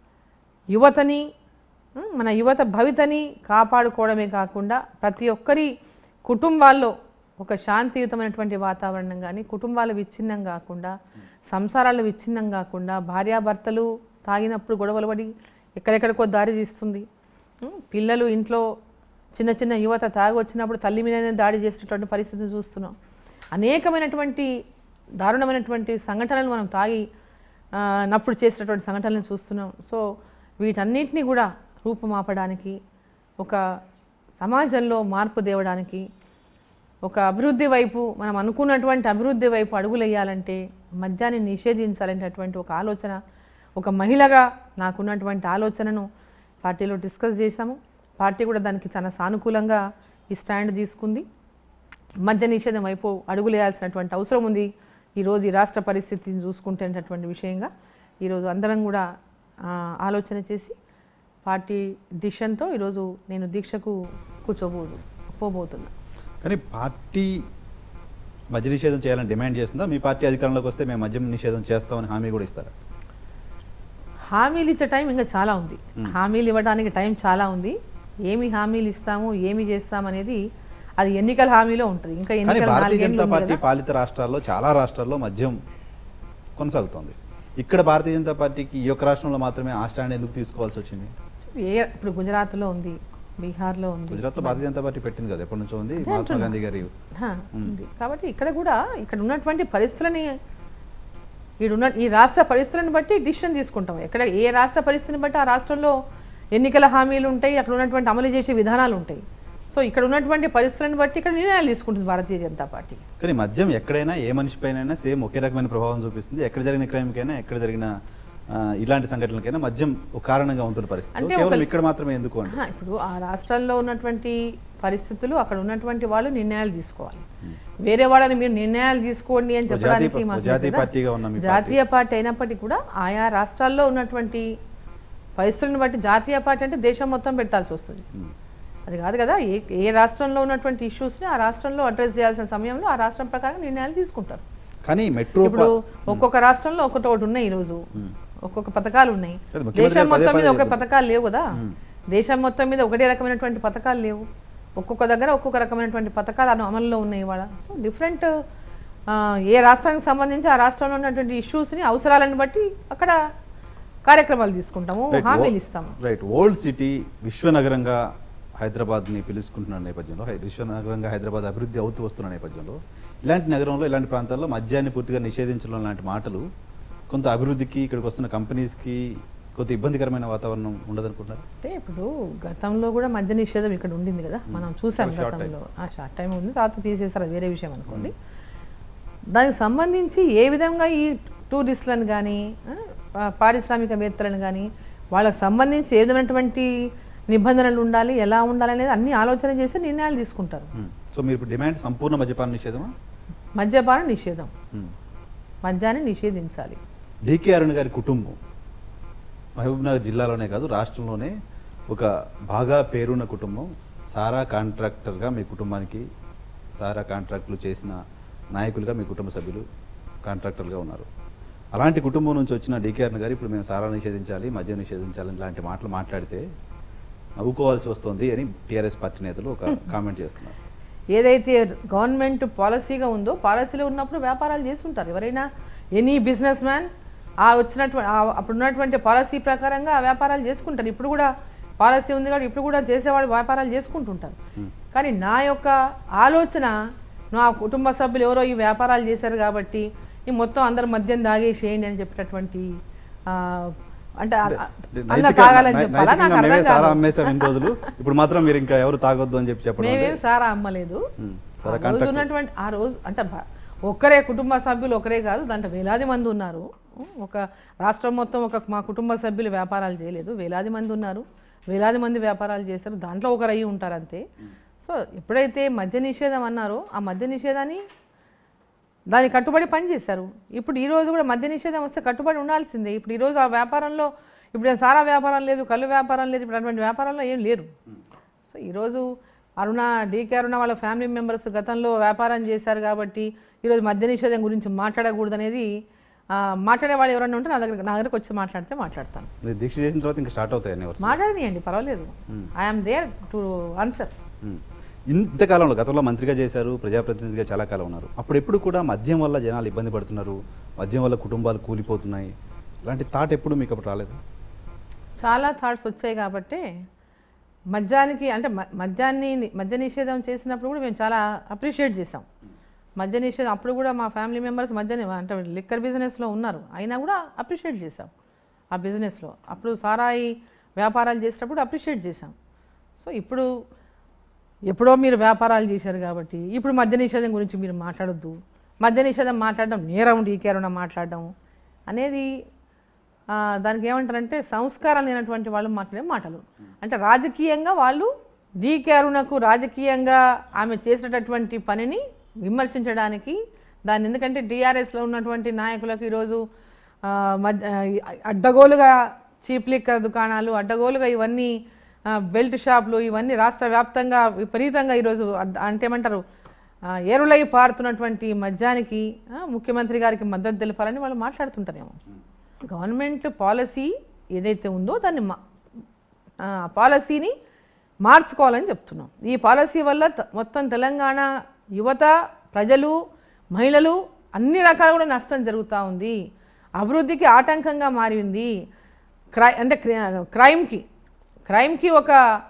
యువతని ఉమ్, మన యువత భవితని కాపాడుకోవడమే కాకుండా ప్రతి ఒక్కరి కుటుంబాల్లో ఒక శాంతియుతమైనటువంటి వాతావరణం కానీ కుటుంబాలు విచ్ఛిన్నం కాకుండా సంసారాలు విచ్ఛిన్నం కాకుండా భార్యాభర్తలు తాగినప్పుడు గొడవలు పడి ఎక్కడెక్కడికో దారి తీస్తుంది ఉమ్, పిల్లలు ఇంట్లో చిన్న చిన్న యువత తాగి వచ్చినప్పుడు తల్లి మీదనే దాడి చేసేటటువంటి పరిస్థితిని చూస్తున్నాం అనేకమైనటువంటి దారుణమైనటువంటి సంఘటనలు మనం తాగి ఆ, నప్పుడు చేసినటువంటి సంఘటనలను చూస్తున్నాం సో వీటన్నిటిని కూడా రూపుమాపడానికి ఒక సమాజంలో మార్పు తేవడానికి ఒక అభివృద్ధి వైపు మనం అనుకున్నటువంటి అభివృద్ధి వైపు అడుగులు వేయాలంటే మద్యాన్ని నిషేధించాలనేటటువంటి ఒక ఆలోచన ఒక మహిళగా నాకున్నటువంటి ఆలోచనను పార్టీలో డిస్కస్ చేశాము పార్టీ కూడా దానికి చాలా సానుకూలంగా ఈ స్టాండ్ తీసుకుంది మద్య నిషేధం వైపు అడుగులు వేయాల్సినటువంటి అవసరం ఉంది ఈరోజు ఈ రాష్ట్ర పరిస్థితిని చూసుకుంటున్నటువంటి విషయంగా ఈరోజు అందరం కూడా ఆ, ఆలోచన చేసి పార్టీ డిసిషన్తో ఈరోజు నేను దీక్షకు కూర్చోబోదు పోబోతున్నా కానీ పార్టీ మద్య నిషేధం చేయాలని డిమాండ్ చేస్తుందా మీ పార్టీ అధికారంలోకి వస్తే మేము మద్యం నిషేధం చేస్తామని హామీ కూడా ఇస్తారా హామీలు ఇచ్చే టైం ఇంకా చాలా ఉంది హామీలు ఇవ్వడానికి టైం చాలా ఉంది ఏమి హామీలు ఇస్తాము ఏమి చేస్తాం అనేది అది ఎన్నికల హామీలో ఉంటుంది ఇంకా కానీ ఎన్నికల భారతీయ నాలుగేళ్ళు జనతా ఉంది పార్టీ కదా. పాలిత రాష్ట్రాల్లో చాలా రాష్ట్రాల్లో మద్యం కొనసాగుతోంది ఇక్కడ భారతీయ జనతా పార్టీకి ఈ యొక్క రాష్ట్రంలో మాత్రమే ఆ స్టాండ్ ఎందుకు తీసుకోవాల్సి వచ్చింది ఏ ఇప్పుడు గుజరాత్లో ఉంది బీహార్లో ఉంది గుజరాత్లో భారతీయ జనతా పార్టీ పెట్టింది కదా ఎప్పటి నుంచో ఉంది అదే మహాత్మా అంటున్నా. గాంధీ గారి హా, ఉంది కాబట్టి ఇక్కడ కూడా ఇక్కడ ఉన్నటువంటి పరిస్థితులని ఈడున్న ఈ రాష్ట్ర పరిస్థితులను బట్టి డిసిషన్ తీసుకుంటాం ఎక్కడ ఏ రాష్ట్ర పరిస్థితిని బట్టి ఆ రాష్ట్రంలో ఎన్నికల హామీలు ఉంటాయి అక్కడ ఉన్నటువంటి అమలు చేసే విధానాలు ఉంటాయి సో ఇక్కడ ఉన్నటువంటి పరిస్థితులను బట్టి ఇక్కడ నిర్ణయాలు తీసుకుంటుంది భారతీయ జనతా పార్టీ కానీ మద్యం ఎక్కడైనా ఏ మనిషి పైన సేమ్ ఒకే రకమైన ప్రభావం చూపిస్తుంది ఎక్కడ జరిగిన క్రైమ్కైనా ఎక్కడ జరిగిన ఆ, ఇలాంటి సంఘటనలకైనా మద్యం ఒక కారణంగా ఉంటుంది పరిస్థితి అంటే కేవలం ఒక- ఇక్కడ మాత్రమే ఎందుకు అంటే ఆహా, ఇప్పుడు ఆ రాష్ట్రాల్లో ఉన్నటువంటి పరిస్థితులు అక్కడ ఉన్నటువంటి వాళ్ళు నిర్ణయాలు తీసుకోవాలి వేరే వాళ్ళని మీరు నిర్ణయాలు తీసుకోండి అని ఒక చెప్పడానికి జాతీయ- మాకు ఒక జాతీయ లేదు కదా. పార్టీగా ఉన్న మీ జాతీయ పార్టీ అయినప్పటికీ కూడా ఆయా రాష్ట్రాల్లో ఉన్నటువంటి పరిస్థితులను బట్టి జాతీయ పార్టీ అంటే దేశం మొత్తం పెట్టాల్సి వస్తుంది ఉమ్. అది కాదు కదా ఏ ఏ రాష్ట్రంలో ఉన్నటువంటి ఇష్యూస్ని ఆ రాష్ట్రంలో అడ్రస్ చేయాల్సిన సమయంలో ఆ రాష్ట్రం ప్రకారం నిర్ణయాలు తీసుకుంటారు కానీ మెట్రో ఇప్పుడు ఒక్కొక్క రాష్ట్రంలో ఒక్కొక్కటి ఒకటి ఉన్నాయి ఈరోజు ఒక్కొక్క పథకాలు ఉన్నాయి అది ముఖ్యమంత్రి దేశం పదే మొత్తం మీద పదే ఒక పథకాలు లేవు కదా దేశం మొత్తం మీద ఒకటే రకమైనటువంటి పథకాలు లేవు ఒక్కొక్క దగ్గర ఒక్కొక్క రకమైనటువంటి పథకాలు అను అమల్లో ఉన్నాయి ఇవాళ సో డిఫరెంట్ ఏ రాష్ట్రానికి సంబంధించి ఆ రాష్ట్రంలో ఉన్నటువంటి ఇష్యూస్ని అవసరాలను బట్టి అక్కడ కార్యక్రమాలు తీసుకుంటాము హామీలు ఇస్తాము రైట్ ఓల్డ్ సిటీ విశ్వనగరంగా హైదరాబాద్ని పిలుచుకుంటున్న నేపథ్యంలో హై- విశ్వనగరంగా హైదరాబాద్ అభివృద్ధి అవుతూ వస్తున్న నేపథ్యంలో ఇలాంటి నగరంలో ఇలాంటి ప్రాంతాల్లో మద్యాన్ని పూర్తిగా నిషేధించడం లాంటి మాటలు కొంత అభివృద్ధికి ఇక్కడికి వస్తున్న కంపెనీస్కి కొంత ఇబ్బందికరమైన వాతావరణం ఉండదనుకుంటున్నారు అంటే ఇప్పుడు గతంలో కూడా మద్య నిషేధం ఇక్కడ ఉండింది కదా మనం చూసాం చాలా short గతంలో ఆ షార్ట్ టైం ఉంది తర్వాత తీసేసారు అది వేరే విషయం అనుకోండి దానికి సంబంధించి ఏ విధంగా ఈ టూరిస్టులను కానీ పారిశ్రామికవేత్తలను కానీ వాళ్ళకి సంబంధించి ఏ విధమైనటువంటి నిబంధనలు ఉండాలి ఎలా ఉండాలి అనేది అన్ని ఆలోచన చేసి నిర్ణయాలు తీసుకుంటారు సో మీరు ఇప్పుడు డిమాండ్ సంపూర్ణ మద్యపాన నిషేధమా మద్యపాన నిషేధం మ్మ్. మద్యాన్ని నిషేధించాలి డికే అరుణ్ గారి కుటుంబం మహబూబ్నగర్ జిల్లాలోనే కాదు రాష్ట్రంలోనే ఒక బాగా పేరున్న కుటుంబం సారా కాంట్రాక్టర్గా మీ కుటుంబానికి సారా కాంట్రాక్టులు చేసిన నాయకులుగా మీ కుటుంబ సభ్యులు కాంట్రాక్టర్గా ఉన్నారు అలాంటి కుటుంబం నుంచి వచ్చిన డికే అరుణ్ గారు ఇప్పుడు మేము సారా నిషేధించాలి మద్యం నిషేధించాలి ఇలాంటి మాటలు మాట్లాడితే నవ్వుకోవాల్సి వస్తుంది అని టీఆర్ఎస్ పార్టీ నేతలు ఒక కామెంట్ చేస్తున్నారు ఏదైతే గవర్నమెంట్ పాలసీగా ఉందో పాలసీలో ఉన్నప్పుడు వ్యాపారాలు చేస్తుంటారు ఎవరైనా ఎనీ బిజినెస్ మ్యాన్ ఆ వచ్చినటువంటి అప్పుడు ఉన్నటువంటి పాలసీ ప్రకారంగా ఆ వ్యాపారాలు చేసుకుంటారు ఇప్పుడు కూడా పాలసీ ఉంది కాబట్టి ఇప్పుడు కూడా చేసేవాళ్ళు వ్యాపారాలు చేసుకుంటుంటారు కానీ నా యొక్క ఆలోచన నా కుటుంబ సభ్యులు ఎవరో ఈ వ్యాపారాలు చేశారు కాబట్టి ఈ మొత్తం అందరు మద్యం దాగేసేయండి అని చెప్పినటువంటి ఆ, అంటే ఆ- ఆ- అందరు నైతిక- తాగాలని నై- చెప్పాలా నైతికంగా నాకు మేమే అర్థం సారా కాదు అమ్మేసాం ఇన్ని రోజులు ఇప్పుడు మాత్రం మీరు ఇంకా ఎవరు తాగొద్దు అని చెప్పి చెప్పడం మేమేం సారా అమ్మలేదు ఉమ్, ఆ సారా రోజు కాంట్రాక్ట్ ఉన్నటువంటి ఆ రోజు అంటే భ- ఒక్కరే కుటుంబ సభ్యులు ఒకరే కాదు దాంట్లో వేలాది మంది ఉన్నారు ఒక రాష్ట్రం మొత్తం ఒక మా కుటుంబ సభ్యులు వ్యాపారాలు చేయలేదు వేలాది మంది ఉన్నారు వేలాది మంది వ్యాపారాలు చేశారు దాంట్లో ఒకరు అయ్యి ఉంటారు అంతే సో ఎప్పుడైతే మద్య నిషేధం అన్నారో ఆ మద్య నిషేధాన్ని దానికి కట్టుబడి పనిచేశారు ఇప్పుడు ఈ రోజు కూడా మద్య నిషేధం వస్తే కట్టుబడి ఉండాల్సిందే ఇప్పుడు ఈరోజు ఆ వ్యాపారంలో ఇప్పుడు సారా వ్యాపారం లేదు కళ్ళు వ్యాపారం లేదు ఇప్పుడు అటువంటి వ్యాపారంలో ఏం లేరు సో ఈరోజు అరుణ డీకే అరుణ వాళ్ళ ఫ్యామిలీ మెంబర్స్ గతంలో వ్యాపారం చేశారు కాబట్టి ఈరోజు మద్య నిషేధం గురించి మాట్లాడకూడదు అనేది ఆ, మాట్లాడే వాళ్ళు ఎవరైనా ఉంటే నా దగ్గర నా దగ్గరకు వచ్చి మాట్లాడితే మాట్లాడతాను మీరు దీక్ష చేసిన తర్వాత ఇంకా స్టార్ట్ అవుతాయని ఎవరు మాట్లాడనియండి పర్వాలేదు I'm there to answer um. ఇంతకాలంలో గతంలో మంత్రిగా చేశారు ప్రజాప్రతినిధిగా చాలా కాలం ఉన్నారు అప్పుడు ఎప్పుడు కూడా మద్యం వల్ల జనాలు ఇబ్బంది పడుతున్నారు మద్యం వల్ల కుటుంబాలు కూలిపోతున్నాయి ఇలాంటి థాట్ ఎప్పుడు మీకు అప్పుడు రాలేదు చాలా థాట్స్ వచ్చాయి కాబట్టి మద్యానికి అంటే మ- మద్యాన్ని ని- మద్య నిషేధం చేసినప్పుడు కూడా మేము చాలా అప్రిషియేట్ చేసాం మద్య నిషేధం అప్పుడు కూడా మా ఫ్యామిలీ మెంబర్స్ మద్య అంటే లిక్కర్ బిజినెస్లో ఉన్నారు అయినా కూడా అప్రిషియేట్ చేసాం ఆ బిజినెస్లో అప్పుడు సారాయి వ్యాపారాలు చేసేటప్పుడు అప్రిషియేట్ చేసాం సో ఇప్పుడు ఎప్పుడో మీరు వ్యాపారాలు చేశారు కాబట్టి ఇప్పుడు మద్య నిషేధం గురించి మీరు మాట్లాడొద్దు మద్య నిషేధం మాట్లాడడం నేరం డీకేరణ మాట్లాడడం అనేది ఆ, దానికి ఏమంటారంటే సంస్కారం లేనటువంటి వాళ్ళు మాట్లాడే మాటలు అంటే రాజకీయంగా వాళ్ళు డీకే అరుణకు రాజకీయంగా ఆమె చేసినటువంటి పనిని విమర్శించడానికి దాన్ని ఎందుకంటే టీఆర్ఎస్లో ఉన్నటువంటి నాయకులకు ఈరోజు ఆ, మధ్య ఆ, అడ్డగోలుగా చీప్ లిక్కర్ దుకాణాలు అడ్డగోలుగా ఇవన్నీ ఆ, బెల్ట్ షాపులు ఇవన్నీ రాష్ట్ర వ్యాప్తంగా విపరీతంగా ఈరోజు అడ్- అంటే ఏమంటారు ఆ, ఏరులై పారుతున్నటువంటి మద్యానికి ఆ, ముఖ్యమంత్రి గారికి మద్దతు తెలపాలని వాళ్ళు మాట్లాడుతుంటారేమో గవర్నమెంట్ పాలసీ ఏదైతే ఉందో దాన్ని మా ఆ, పాలసీని మార్చుకోవాలని చెప్తున్నాం ఈ పాలసీ వల్ల త- మొత్తం తెలంగాణ యువత ప్రజలు మహిళలు అన్ని రకాల కూడా నష్టం జరుగుతూ ఉంది అభివృద్ధికి ఆటంకంగా మారింది క్రై అంటే క్రై- క్రైమ్కి క్రైమ్కి ఒక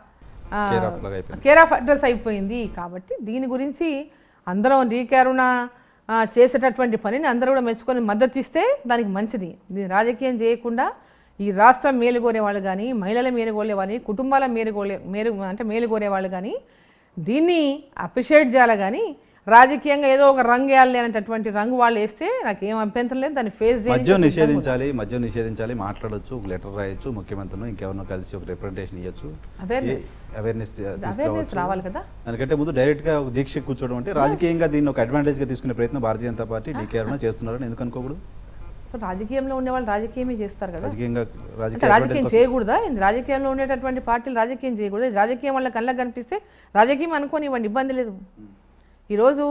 Care of లాగా అయిపోయింది. కేర్ ఆఫ్ అడ్రస్ అయిపోయింది కాబట్టి దీని గురించి అందరం డీకేరుణ చేసేటటువంటి పనిని అందరూ కూడా మెచ్చుకొని మద్దతు ఇస్తే దానికి మంచిది దీని రాజకీయం చేయకుండా ఈ రాష్ట్రం మేలుగోరే వాళ్ళు కానీ మహిళల మేలుగోలే వాళ్ళు కుటుంబాల మేలుగోలే మేలు అంటే మేలుగోరే వాళ్ళు కానీ దీన్ని అప్రిషియేట్ చేయాలి కానీ రాజకీయంగా ఏదో ఒక రంగు వేయాలి అనేటటువంటి రంగు వాళ్ళు వేస్తే నాకు ఏం అభ్యంతరం లేదు దాన్ని ఫేస్ మద్యం నిషేధించాలి మద్యం నిషేధించాలి మాట్లాడొచ్చు ఒక లెటర్ రాయొచ్చు ముఖ్యమంత్రిను ఇంకెవరినో కలిసి ఒక రిప్రజెంటేషన్ ఇవ్వచ్చు Awareness. అవేర్నెస్ అవేర్నెస్ రావాలి కదా దానికంటే ముందు డైరెక్ట్ గా ఒక దీక్ష కూర్చోవడం అంటే రాజకీయంగా దీన్ని ఒక అడ్వాంటేజ్ గా తీసుకునే ప్రయత్నం భారతీయ జనతా పార్టీ డీకే అరుణ చేస్తున్నారని ఎందుకు అనుకోకూడదు ఇప్పుడు రాజకీయంలో ఉండే వాళ్ళు రాజకీయమే చేస్తారు కదా రాజకీయంగా అంటే రాజకీయ రాజకీయం advantage చేయకూడదా ఇది రాజకీయంలో ఉండేటటువంటి పార్టీలు రాజకీయం చేయకూడదు ఇది రాజకీయం వల్ల కళ్ళకు కనిపిస్తే రాజకీయం అనుకోని ఇవ్వండి ఇబ్బంది లేదు ఈరోజు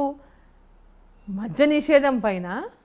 మద్య నిషేధం పైన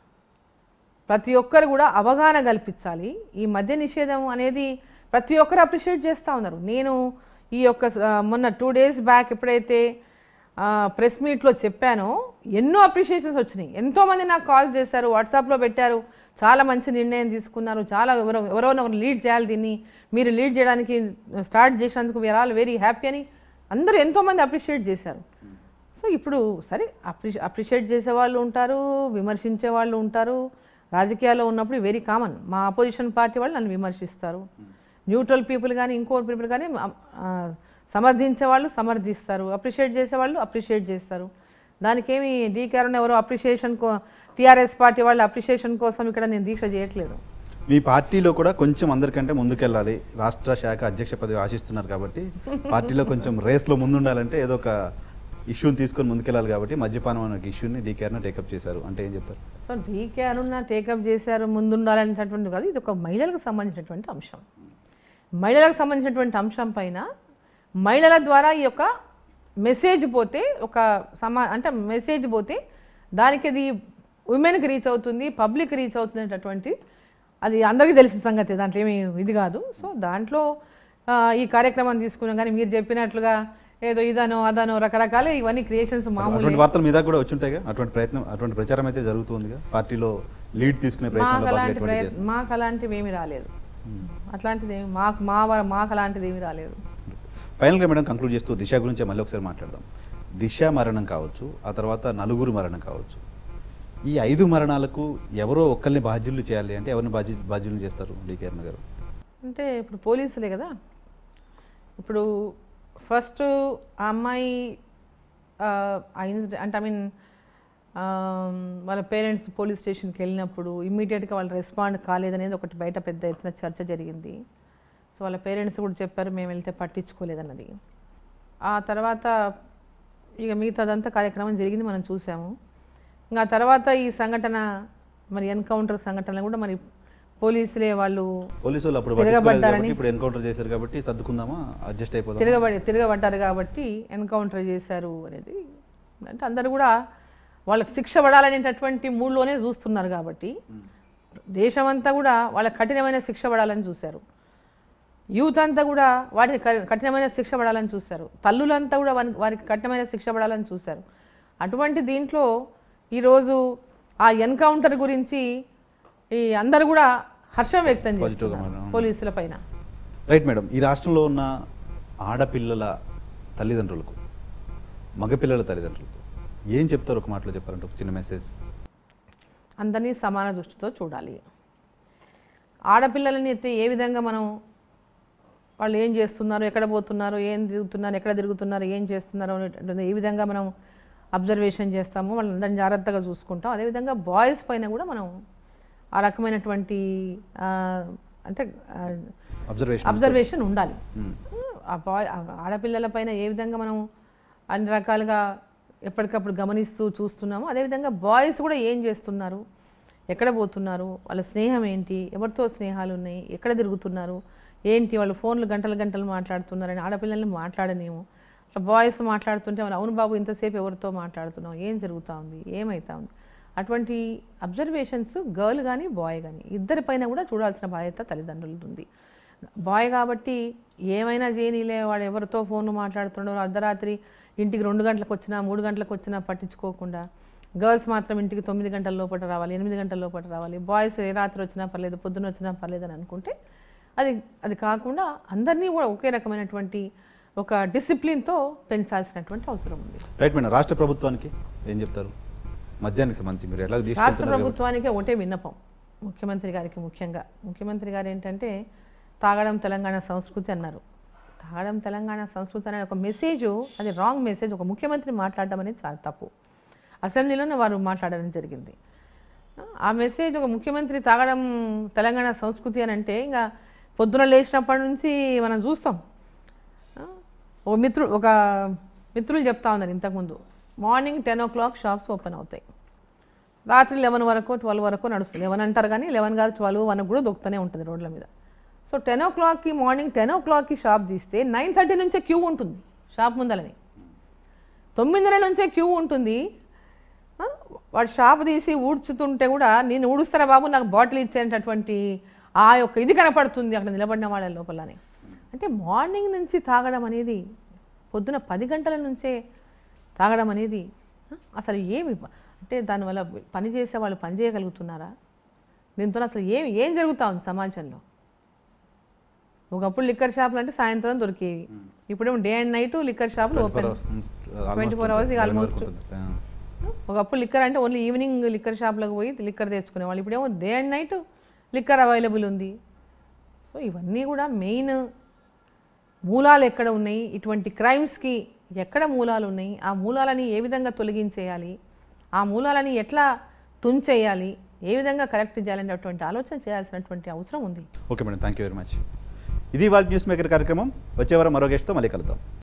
ప్రతి ఒక్కరు కూడా అవగాహన కల్పించాలి ఈ మద్య నిషేధం అనేది ప్రతి ఒక్కరు అప్రిషియేట్ చేస్తూ ఉన్నారు నేను ఈ యొక్క ఆ, మొన్న టూ డేస్ బ్యాక్ ఎప్పుడైతే ప్రెస్ మీట్లో చెప్పానో ఎన్నో అప్రిషియేషన్స్ వచ్చినాయి ఎంతోమంది నాకు కాల్ చేశారు వాట్సాప్లో పెట్టారు చాలా మంచి నిర్ణయం తీసుకున్నారు చాలా ఎవరో ఎవరో ఒకరు లీడ్ చేయాలి దీన్ని మీరు లీడ్ చేయడానికి స్టార్ట్ చేసినందుకు వీఆర్ ఆల్ వెరీ హ్యాపీ అని అందరూ ఎంతోమంది అప్రిషియేట్ చేశారు సో ఇప్పుడు సరే అప్రి అప్రిషియేట్ చేసే వాళ్ళు ఉంటారు విమర్శించే వాళ్ళు ఉంటారు రాజకీయాల్లో ఉన్నప్పుడు వెరీ కామన్ మా అపోజిషన్ పార్టీ వాళ్ళు నన్ను విమర్శిస్తారు న్యూట్రల్ పీపుల్ కానీ ఇంకో పీపుల్ కానీ ఆ, సమర్థించే వాళ్ళు సమర్థిస్తారు అప్రిషియేట్ చేసే వాళ్ళు అప్రిషియేట్ చేస్తారు దానికేమి డీకేఆర్ ఎవరో అప్రిషియేషన్ కో టీఆర్ఎస్ పార్టీ వాళ్ళు అప్రిషియేషన్ కోసం ఇక్కడ నేను దీక్ష చేయట్లేదు మీ పార్టీలో కూడా కొంచెం అందరికంటే ముందుకెళ్ళాలి రాష్ట్ర శాఖ అధ్యక్ష పదవి ఆశిస్తున్నారు కాబట్టి పార్టీలో కొంచెం రేస్లో ముందుండాలంటే ఏదో ఒక ఇష్యూని తీసుకొని ముందుకెళ్ళాలి కాబట్టి మద్యపానం అనే ఒక ఇష్యూని డీకేఆర్న టేకప్ చేశారు అంటే ఏం చెప్తారు సో డీకే అరుణ టేకప్ చేశారు ముందుండాలనేటటువంటి కాదు ఇది ఒక మహిళలకు సంబంధించినటువంటి అంశం మహిళలకు సంబంధించినటువంటి అంశం పైన మహిళల ద్వారా ఈ యొక్క మెసేజ్ పోతే ఒక సమా అంటే మెసేజ్ పోతే దానికి అది ఉమెన్కి రీచ్ అవుతుంది పబ్లిక్ రీచ్ అవుతుంది అనేటటువంటి అది అందరికీ తెలిసిన సంగతి దాంట్లో ఏమీ ఇది కాదు సో దాంట్లో ఆ, ఈ కార్యక్రమం తీసుకున్నాం కానీ మీరు చెప్పినట్లుగా ఏదో ఇదనో అదనో రకరకాల ఇవన్నీ క్రియేషన్స్ మామూలు అటువంటి వార్తలు మీద కూడా వచ్చుంటాయిగా అటువంటి ప్రయత్నం అటువంటి ప్రచారం అయితే జరుగుతుందిగా పార్టీలో లీడ్ తీసుకునే మాకు ప్రయత్నంలో భాగంగా అలాంటి ఎటువంటి ప్రయత్నం మాకు అలాంటివి ఏమీ రాలేదు అట్లాంటిది ఏమి మాకు మా వా- మాకు అలాంటిది ఏమీ రాలేదు ఫైనల్గా మేడం కంక్లూడ్ చేస్తూ దిశ గురించి మళ్ళీ ఒకసారి మాట్లాడదాం దిశ మరణం కావచ్చు ఆ తర్వాత నలుగురు మరణం కావచ్చు ఈ ఐదు మరణాలకు ఎవరో ఒక్కరిని బాధ్యులు చేయాలి అంటే ఎవరిని బాధ్య బాధ్యులు చేస్తారు డీకేఆర్ గారు అంటే ఇప్పుడు పోలీసులే కదా ఇప్పుడు ఫస్ట్ ఆ అమ్మాయి ఆ, ఆ ఇన్సిడెంట్ అంటే ఐ మీన్ వాళ్ళ పేరెంట్స్ పోలీస్ స్టేషన్కి వెళ్ళినప్పుడు ఇమ్మీడియట్గా వాళ్ళు రెస్పాండ్ కాలేదనేది ఒకటి బయట పెద్ద ఎత్తున చర్చ జరిగింది సో వాళ్ళ పేరెంట్స్ కూడా చెప్పారు మేము వెళ్తే పట్టించుకోలేదన్నది ఆ తర్వాత ఇక మిగతాదంతా కార్యక్రమం జరిగింది మనం చూసాము ఇంకా తర్వాత ఈ సంఘటన మరి ఎన్కౌంటర్ సంఘటన కూడా మరి పోలీసులే వాళ్ళు పోలీసు వాళ్ళు అప్పుడు పట్టించుకోలేదు తిరగబడ్డారని- కాబట్టి ఇప్పుడు ఎన్కౌంటర్ చేశారు కాబట్టి సర్దుకుందామా అడ్జస్ట్ అయిపోదాం తిరగబడి తిరగబడ్డారు కాబట్టి ఎన్కౌంటర్ చేశారు అనేది అంటే అందరూ కూడా వాళ్ళకి శిక్ష పడాలనేటటువంటి మూడ్లోనే చూస్తున్నారు కాబట్టి దేశమంతా కూడా వాళ్ళకి కఠినమైన శిక్ష పడాలని చూశారు యూత్ అంతా కూడా వాటికి క- కఠినమైన శిక్ష పడాలని చూశారు తల్లులంతా కూడా వారి- వారికి కఠినమైన శిక్ష పడాలని చూశారు అటువంటి దీంట్లో ఈరోజు ఆ ఎన్కౌంటర్ గురించి ఈ అందరూ కూడా హర్షం వ్యక్తం Positive గా చేస్తున్నారు మాట్లాడారు. పోలీసుల పైన రైట్ మేడం ఈ రాష్ట్రంలో ఉన్న ఆడపిల్లల తల్లిదండ్రులకు మగపిల్లల తల్లిదండ్రులకు ఏం చెప్తారు ఒక మాటలో చెప్పారంటే ఒక చిన్న మెసేజ్ అందరినీ సమాన దృష్టితో చూడాలి ఆడపిల్లలని అయితే ఏ విధంగా మనం వాళ్ళు ఏం చేస్తున్నారు ఎక్కడ పోతున్నారు ఏం తిరుగుతున్నారు ఎక్కడ తిరుగుతున్నారు ఏం చేస్తున్నారు అనేటువంటిది ఏ విధంగా మనం అబ్జర్వేషన్ చేస్తామో వాళ్ళందరినీ జాగ్రత్తగా చూసుకుంటాం అదేవిధంగా బాయ్స్ పైన కూడా మనం ఆ రకమైనటువంటి ఆ, అంటే అబ్జర్వేషన్ అబ్జర్వేషన్ ఉండాలి ఆ బాయ్ ఆ ఆడపిల్లల పైన ఏ విధంగా మనం అన్ని రకాలుగా ఎప్పటికప్పుడు గమనిస్తూ చూస్తున్నామో అదేవిధంగా బాయ్స్ కూడా ఏం చేస్తున్నారు ఎక్కడ పోతున్నారు వాళ్ళ స్నేహం ఏంటి ఎవరితో స్నేహాలు ఉన్నాయి ఎక్కడ తిరుగుతున్నారు ఏంటి వాళ్ళు ఫోన్లు గంటలు గంటలు మాట్లాడుతున్నారని ఆడపిల్లల్ని మాట్లాడనేమో అట్లా బాయ్స్ మాట్లాడుతుంటే మనం అవును బాబు ఇంతసేపు ఎవరితో మాట్లాడుతున్నాం ఏం జరుగుతూ ఉంది ఏమవుతా ఉంది అటువంటి అబ్జర్వేషన్స్ గర్ల్ కానీ బాయ్ కానీ ఇద్దరిపైన కూడా చూడాల్సిన బాధ్యత తల్లిదండ్రులది ఉంది బాయ్ కాబట్టి ఏమైనా చేయనీలే వాడు ఎవరితో ఫోన్ మాట్లాడుతున్నాడో అర్ధరాత్రి ఇంటికి రెండు గంటలకు వచ్చినా మూడు గంటలకు వచ్చినా పట్టించుకోకుండా గర్ల్స్ మాత్రం ఇంటికి తొమ్మిది గంటల లోపల రావాలి ఎనిమిది గంటల లోపల రావాలి బాయ్స్ ఏ రాత్రి వచ్చినా పర్లేదు పొద్దున వచ్చినా పర్లేదు అని అనుకుంటే అది అది కాకుండా అందరినీ కూడా ఒకే రకమైనటువంటి ఒక డిసిప్లిన్తో పెంచాల్సినటువంటి అవసరం ఉంది రైట్ మేడం రాష్ట్ర ప్రభుత్వానికి ఏం చెప్తారు మద్యానికి సంబంధించి మీరు ఎలా రాష్ట్ర తీసుకెళ్తున్నారు కాబట్టి- ప్రభుత్వానికి ఒకటే విన్నపం ముఖ్యమంత్రి గారికి ముఖ్యంగా ముఖ్యమంత్రి గారు ఏంటంటే తాగడం తెలంగాణ సంస్కృతి అన్నారు తాగడం తెలంగాణ సంస్కృతి అనే ఒక మెసేజ్ అది రాంగ్ మెసేజ్ ఒక ముఖ్యమంత్రి మాట్లాడడం అనేది చాలా తప్పు అసెంబ్లీలోనే వారు మాట్లాడడం జరిగింది ఆ మెసేజ్ ఒక ముఖ్యమంత్రి తాగడం తెలంగాణ సంస్కృతి అని అంటే ఇంకా పొద్దున లేచినప్పటి నుంచి మనం చూస్తాం ఆ, ఒక మిత్రుడు ఒక మిత్రులు చెప్తా ఉన్నారు ఇంతకుముందు morning ten o'clock shops open అవుతాయి రాత్రి లెవెన్ వరకు ట్వెల్వ్ వరకు నడుస్తుంది లెవెన్ అంటారు కానీ లెవెన్ కాదు ట్వెల్వ్ వన్ కూడా దొక్కుతూనే ఉంటుంది రోడ్ల మీద సో టెన్ ఓ క్లాక్కి మార్నింగ్ టెన్ ఓ క్లాక్కి షాప్ తీస్తే నైన్ థర్టీ నుంచే క్యూ ఉంటుంది షాప్ ముందలని తొమ్మిదిన్నర నుంచే క్యూ ఉంటుంది ఆ, వాడు షాప్ తీసి ఊడ్చుతుంటే కూడా నేను ఊడుస్తారా బాబు నాకు బాటిల్ ఇచ్చేటటువంటి ఆ యొక్క ఇది కనపడుతుంది అక్కడ నిలబడిన వాళ్ళ లోపలని అంటే మార్నింగ్ నుంచి తాగడం అనేది పొద్దున పది గంటల నుంచే తాగడం అనేది ఆ, అసలు ఏమి అంటే దానివల్ల పని చేసే వాళ్ళు పని చేయగలుగుతున్నారా దీంతో అసలు ఏమి ఏం జరుగుతూ ఉంది సమాజంలో ఒకప్పుడు లిక్కర్ షాపులు అంటే సాయంత్రం దొరికేవి ఇప్పుడేమో డే అండ్ నైట్ లిక్కర్ షాపులు 24 ఓపెన్ hours, almost 24 hours, ఇక 11 almost. వరకు ఉంటుంది. ఆ. ఒకప్పుడు లిక్కర్ అంటే ఓన్లీ ఈవినింగ్ లిక్కర్ షాప్లకు పోయి లిక్కర్ తెచ్చుకునేవాళ్ళు ఇప్పుడేమో day and night liquor available ఉంది సో ఇవన్నీ కూడా మెయిన్ మూలాలు ఎక్కడ ఉన్నాయి ఇటువంటి క్రైమ్స్కి ఎక్కడ మూలాలు ఉన్నాయి ఆ మూలాలని ఏ విధంగా తొలగించేయాలి ఆ మూలాలని ఎట్లా తుంచేయాలి ఏ విధంగా కరెక్ట్ చేయాలనేటువంటి ఆలోచన చేయాల్సినటువంటి అవసరం ఉంది okay madam thank you very much ఇది వాళ్ళ న్యూస్ మేకర్ కార్యక్రమం వచ్చే వారం మరో గెస్ట్తో మళ్ళీ కలుద్దాం